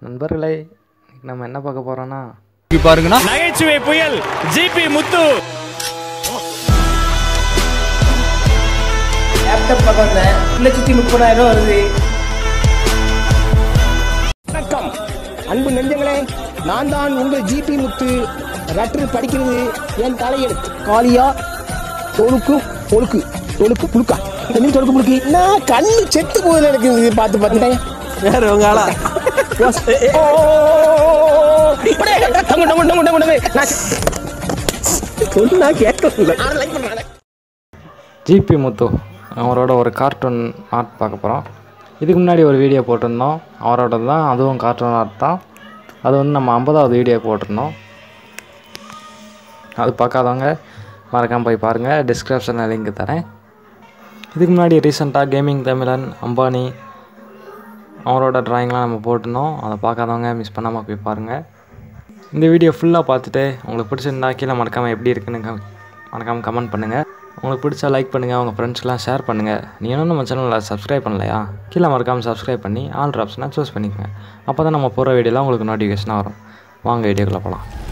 நண்பர்களே இன்னைக்கு நம்ம என்ன பார்க்க போகிறோன்னா பாருங்கண்ணா நகைச்சுவை புயல் ஜிபி முத்து லேப்டாப் பார்க்க வந்தேன் ஒரு லட்சத்தி முப்பதாயிரம் ரூபா வருது வணக்கம் அன்பு நெஞ்சங்களே நான் தான் உங்கள் ஜிபி முத்து லெட்டர் படிக்கிறது என் தலையெழுத்து காளியா தொழுக்கு தொழுக்கு தொழுக்கு புழுக்கா என்ன தொழுக்கு புழுக்கு நான் கண்ணு செத்து போகுது எனக்கு இது பார்த்து பார்த்துட்டேன் வேற உங்க ஆளா சொன்னா கேட்கல லைக் பண்ணுறேன் ஜிபி முத்து அவரோட ஒரு கார்ட்டூன் ஆர்ட் பார்க்க போகிறோம் இதுக்கு முன்னாடி ஒரு வீடியோ போட்டிருந்தோம் அவரோட தான் அதுவும் கார்ட்டூன் ஆர்ட் தான் அது வந்து நம்ம ஐம்பதாவது வீடியோ போட்டிருந்தோம் அது பார்க்காதவங்க மறக்காமல் போய் பாருங்கள் டிஸ்கிரிப்ஷனில் லிங்க் தரேன் இதுக்கு முன்னாடி ரீசெண்டாக கேமிங் தமிழன் அம்பானி அவரோட ட்ராயிங்லாம் நம்ம போட்டிருந்தோம் அதை பார்க்காதவங்க மிஸ் பண்ணாமல் போய் பாருங்கள் இந்த வீடியோ ஃபுல்லாக பார்த்துட்டு உங்களுக்கு பிடிச்சிருந்தா கீழே மறக்காமல் எப்படி இருக்குன்னு கம் மறக்காமல் கமெண்ட் பண்ணுங்கள் உங்களுக்கு பிடிச்சா லைக் பண்ணுங்கள் உங்கள் ஃப்ரெண்ட்ஸ்க்கெலாம் ஷேர் பண்ணுங்கள் நீ இன்னும் நம்ம சேனலில் சப்ஸ்கிரைப் பண்ணலையா கீழே மறக்காமல் சப்ஸ்கிரைப் பண்ணி ஆல் ஆப்ஷனாக சூஸ் பண்ணிக்கோங்க அப்போ தான் நம்ம போகிற வீடியோலாம் உங்களுக்கு நோட்டிஃபிகேஷனாக வரும் வாங்க வீடியோக்குள்ளே போகலாம்